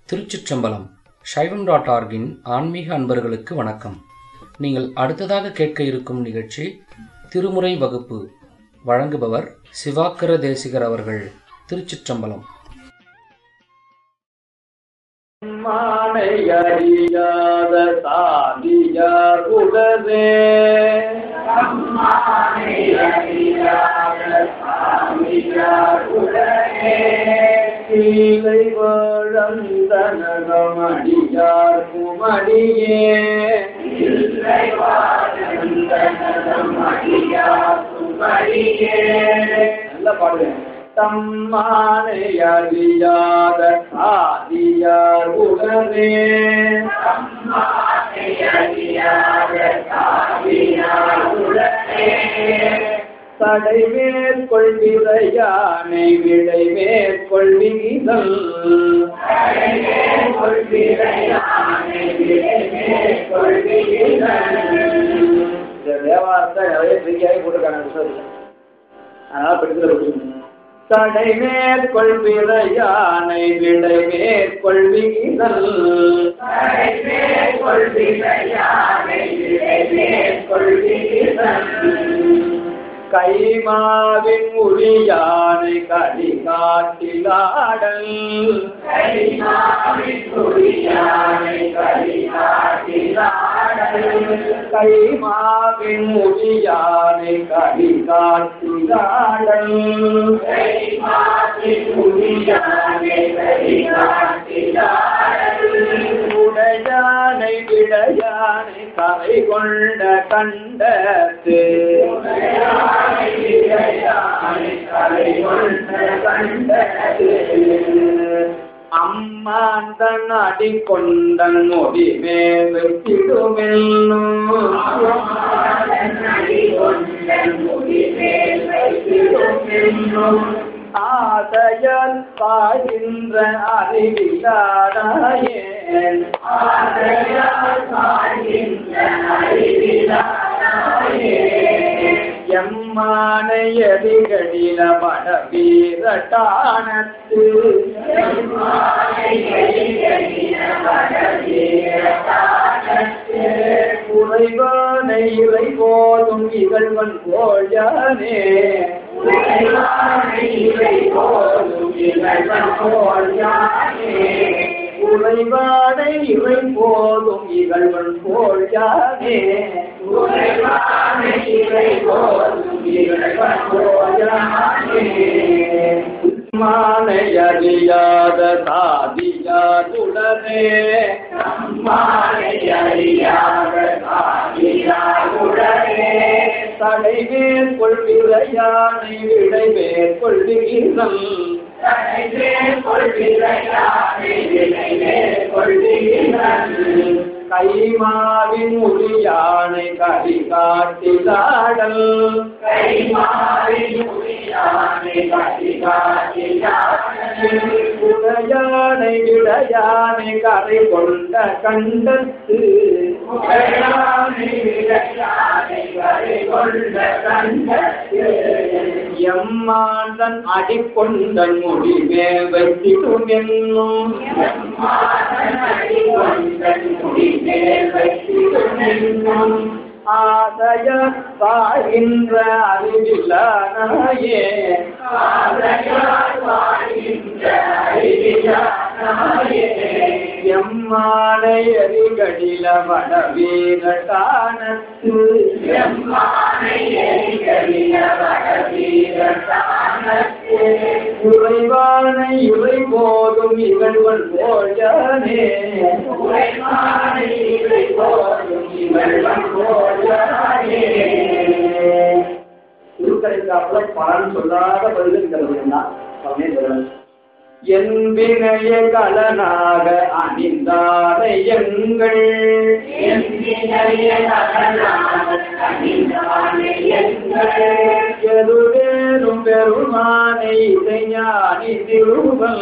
திருச்சிற்றம்பலம் சைவம் டாட் ஆர்கின் ஆன்மீக அன்பர்களுக்கு வணக்கம் நீங்கள் அடுத்ததாக கேட்க இருக்கும் நிகழ்ச்சி திருமுறை வகுப்பு வழங்குபவர் சிவாக்கர தேசிகர் அவர்கள் திருச்சிற்றம்பலம் மானை அறியாத சாதியார் உடனே கீழை வழந்தனகமடியார் குமடியே நல்ல பாடுங்க தம்மானை அறியாத சாதியார் உடனே தடை மேற்கொள்விரையானை விடை மேற்கொள்விதல் இந்த தேவாரத்தை நிறைய ஃப்ரீயாகி போட்டிருக்காங்க புத்தகத்துல. அதனால படிக்கிறது தடை மேற்கொள்விரையானை விடை மேற்கொள்விதல் கைமாவின் மொழியானை கடி காட்டிலாடல் கைமாவின் மொழியானை கடி காட்டிலாடல் உடையானை விடையானை கரை கொண்ட கண்டத்து அம்மான் தன் அடி கொண்டன் முடி மேல் ஆதையல் பாய்கின்ற அறிவிலாடாயேன் எம்மானை எதிகடில பட வீரட்டானத்து குறைவானை இறை போதும் இகழ்வன் கோழானே உறைவானை இறை போதும் இகழ்வன் கோழானே மானை அறியாத சாதியாதுடனே தடை மேற்கொள்விரையானை விடை மேற்கொள்கிறீர்கள் கைமாவின் மொழியானை கடி காட்டிலாடல் உடையானை விடையானை கரை கொண்ட கண்டத்து எம்மாந்தன் அடிக்கொண்டன் முடி மேல் வைத்திடும் என்னும் ஆதய பாகின்ற அறிவிலானாயே எம்மானை அறிகடில வட வீரட்டானத்து உறைவானை இவை போதும் இவள்வன் போஜானே திருக்கரைக்காப்புல பலன் சொல்லாத பதிலுங்கிறது தான் அவனே சொல்றான் என் வினைய கலனாக அணிந்தாரை எங்கள் எதுவேறும் பெருமானை இசைஞானி திருவல்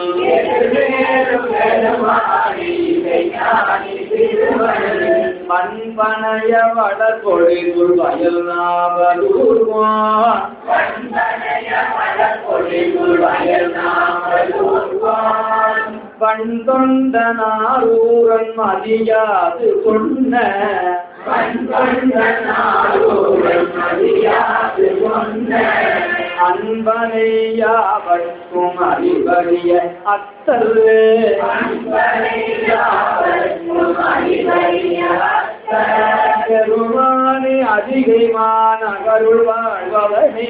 மண்பனைய வளர் பொழில் வயல் நாவலூர்வான் பண் தொண்ட நாரூரன் மதியாது சொன்ன அன்பனையாவட்கும் அறிவறிய அத்தல் பெருமானே அதிகைமான அகருள் வாழ்பவனே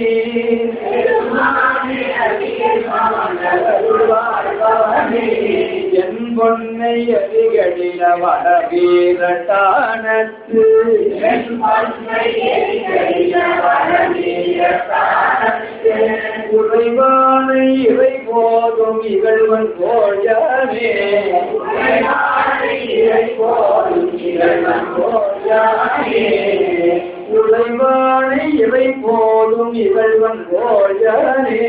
என் பொன்னை அதிகடில வட வீரட்டானத்து உறைவானை இவை போதும் இகழ்வன் கோழமே உறைவானை இவை போதும் இகழ்வன் கோழமே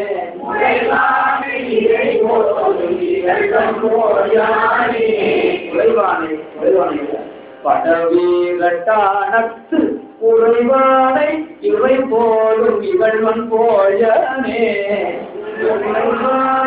உறைவானை உறைவானை படவீரட்டானத்து உறைவானை இவை போலும் இவள்வன் போயனே உறைவானை